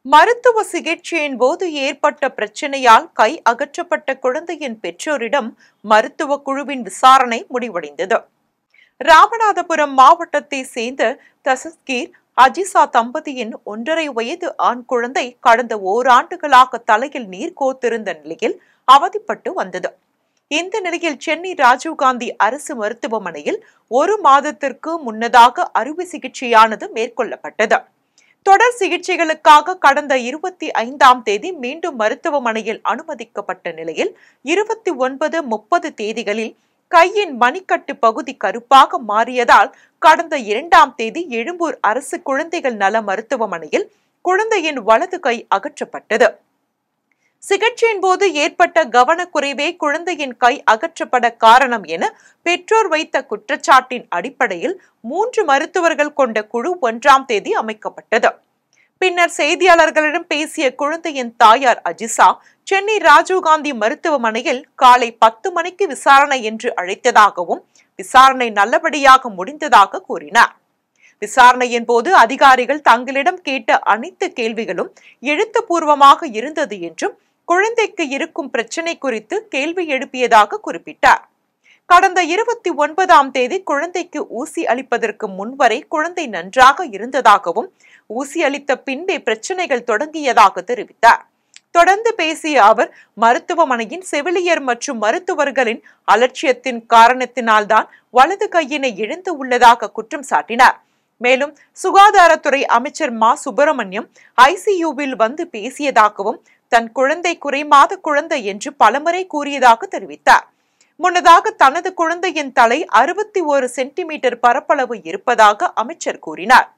மருத்துவ சிகிச்சையின் போது ஏற்பட்ட பிரச்சனையால் கை அகற்றப்பட்ட குழந்தையின் பெற்றோரிடம் மருத்துவ குழுவின் விசாரணை முடிவடைந்தது ராமநாதபுரம் மாவட்டத்தை சேர்ந்த தசஸ்கீர் அஜிசா தம்பதியின் ஒன்றரை வயது ஆண் குழந்தை கடந்த ஓராண்டுகளாக தலையில் நீர் கோத்திருந்த நிலையில் அவதிப்பட்டு வந்தது இந்த நிலையில் சென்னை ராஜீவ்காந்தி அரசு மருத்துவமனையில் ஒரு மாதத்திற்கு முன்னதாக அறுவை சிகிச்சையானது மேற்கொள்ளப்பட்டது தொடர் சிகிச்சைகளுக்காக கடந்த இருபத்தி ஐந்தாம் தேதி மீண்டும் மருத்துவமனையில் அனுமதிக்கப்பட்ட நிலையில் இருபத்தி ஒன்பது முப்பது தேதிகளில் கையின் மணிக்கட்டு பகுதி கருப்பாக மாறியதால் கடந்த இரண்டாம் தேதி எழும்பூர் அரசு குழந்தைகள் நல மருத்துவமனையில் குழந்தையின் வலது கை அகற்றப்பட்டது சிகிச்சையின் போது ஏற்பட்ட கவனக்குறைவே குழந்தையின் கை அகற்றப்பட காரணம் என பெற்றோர் வைத்த குற்றச்சாட்டின் அடிப்படையில் மூன்று மருத்துவர்கள் கொண்ட குழு ஒன்றாம் தேதி அமைக்கப்பட்டது பின்னர் செய்தியாளர்களிடம் பேசிய குழந்தையின் தாயார் அஜிசா சென்னை ராஜீவ்காந்தி மருத்துவமனையில் காலை பத்து மணிக்கு விசாரணை என்று அழைத்ததாகவும் விசாரணை நல்லபடியாக முடிந்ததாக கூறினார் விசாரணையின் போது அதிகாரிகள் தங்களிடம் கேட்ட அனைத்து கேள்விகளும் எழுத்துப்பூர்வமாக இருந்தது என்றும் குழந்தைக்கு இருக்கும் பிரச்சனை குறித்து கேள்வி எழுப்பியதாக குறிப்பிட்டார் கடந்த இருபத்தி ஒன்பதாம் தேதி குழந்தைக்கு ஊசி அளிப்பதற்கு முன்வரை குழந்தை நன்றாக இருந்ததாகவும் ஊசி அளித்த பின்பே பிரச்சனைகள் தொடங்கியதாக தெரிவித்தார் தொடர்ந்து பேசிய அவர் மருத்துவமனையின் செவிலியர் மற்றும் மருத்துவர்களின் அலட்சியத்தின் காரணத்தினால்தான் வலது கையினை இழந்து உள்ளதாக குற்றம் சாட்டினார் மேலும் சுகாதாரத்துறை அமைச்சர் மா சுப்பிரமணியம் ஐசியூவில் வந்து பேசியதாகவும் தன் குழந்தை குறைமாத குழந்தை என்று பலமுறை கூறியதாக தெரிவித்தார் முன்னதாக தனது குழந்தையின் தலை அறுபத்தி ஒரு சென்டிமீட்டர் பரப்பளவு இருப்பதாக அமைச்சர் கூறினார்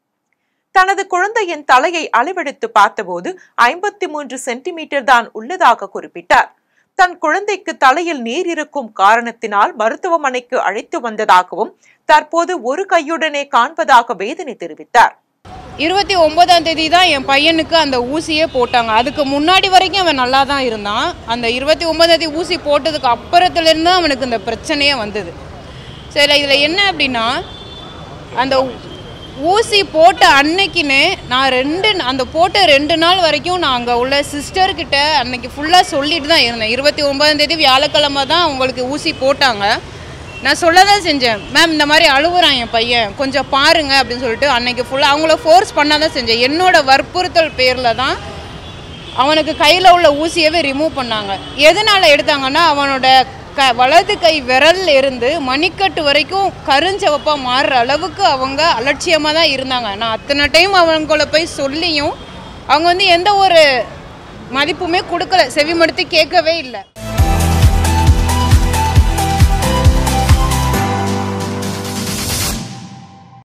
தனது குழந்தையின் தலையை அளவெடுத்து பார்த்தபோது ஐம்பத்தி மூன்று சென்டிமீட்டர் தான் உள்ளதாக குறிப்பிட்டார் தன் குழந்தைக்கு தலையில் நீர் இருக்கும் காரணத்தினால் மருத்துவமனைக்கு அழைத்து வந்ததாகவும் தற்போது ஒரு கையுடனே காண்பதாக வேதனை தெரிவித்தார் இருபத்தி ஒன்பதாம் தேதி தான் என் பையனுக்கு அந்த ஊசியே போட்டாங்க அதுக்கு முன்னாடி வரைக்கும் அவன் நல்லா தான் இருந்தான் அந்த இருபத்தி ஒன்பதாம் தேதி ஊசி போட்டதுக்கு அப்புறத்துலேருந்து அவனுக்கு இந்த பிரச்சனையே வந்தது சரி இதில் என்ன அப்படின்னா அந்த ஊசி போட்ட அன்னைக்குன்னு நான் ரெண்டு அந்த போட்ட ரெண்டு நாள் வரைக்கும் நான் அங்கே உள்ள சிஸ்டர்கிட்ட அன்னைக்கு ஃபுல்லாக சொல்லிட்டு தான் இருந்தேன் இருபத்தி ஒன்பதாம் தேதி வியாழக்கிழமை தான் உங்களுக்கு ஊசி போட்டாங்க நான் சொல்ல தான் செஞ்சேன் மேம் இந்த மாதிரி அழுகுறான் என் பையன் கொஞ்சம் பாருங்க அப்படின்னு சொல்லிட்டு அன்னைக்கு ஃபுல்லாக அவங்கள ஃபோர்ஸ் பண்ண தான் செஞ்சேன் என்னோட வற்புறுத்தல் பேரில் தான் அவனுக்கு கையில் உள்ள ஊசியவே ரிமூவ் பண்ணாங்க எதனால் எடுத்தாங்கன்னா அவனோட க வலது கை விரல்ல இருந்து மணிக்கட்டு வரைக்கும் கருஞ்சவப்பாக மாறுற அளவுக்கு அவங்க அலட்சியமாக தான் இருந்தாங்க நான் அத்தனை டைம் அவங்கள போய் சொல்லியும் அவங்க வந்து எந்த ஒரு மதிப்புமே கொடுக்கல செவிமடுத்து கேட்கவே இல்லை